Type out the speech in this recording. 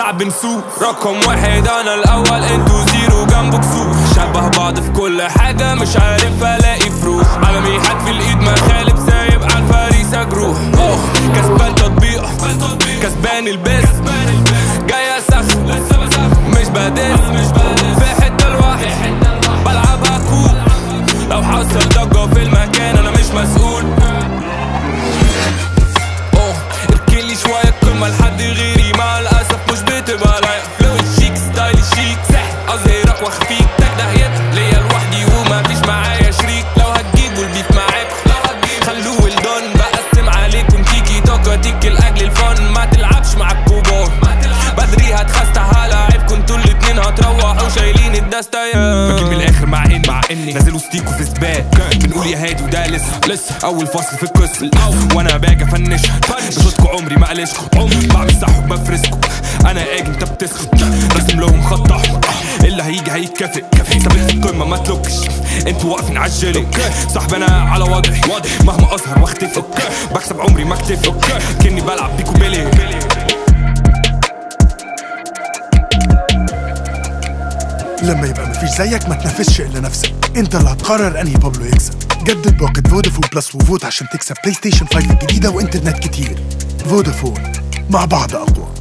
ساعة بنسوق رقم واحد انا الاول انتو زيرو جنبه كسوق شبه بعض في كل حاجة مش عارف الاقي فروق عالمي حد في الايد مخالب سايب على الفريسة جروح اه كسبان تطبيق كسبان البس جاي اسخن مش بدس في حتة لوحدي بلعبها كوب لو حصل ضجة في المكان انا مش مسؤول اه اركنلي شوية القمة لحد غيري مع الأسف مش بتبقى لايق فلو شيك ستايل شيك سح أظهرك واخفيك تدهيت ليا لوحدي ومفيش معايا شريك لو هتجيبوا البيت معاكم خلوه الدون بقسم عليكم تيكي تاكا تيكي لأجل الفن ما تلعبش مع الكبار بدري هتخستها لعبكم انتوا الاتنين هتروحوا شايلين الدستايا بجيب من الاخر مع ان مع اني نازل وسطيكوا في سباق بنقول يا هادي وده لسه لسه اول فصل في القصه الاول وانا باجي افنش بشوطكوا عمري ما قلشكوا عمري بعمل سحب بفرسكوا انا اجي انت بتسكت راسم لهم خط احمر اللي هيجي هيتكافئ ثابت في القمه ما تلوكش انتوا واقفين عالجري صاحبي انا على وضعي مهما اظهر واختفي بكسب عمري ما اكتفي كني بلعب بيكو بيلي لما يبقى مفيش زيك ما تنافسش الا نفسك انت اللي هتقرر انهي بابلو يكسب جدد باقة فودافون بلس وفوت عشان تكسب بلاي ستيشن 5 الجديدة وانترنت كتير فودافون مع بعض اقوى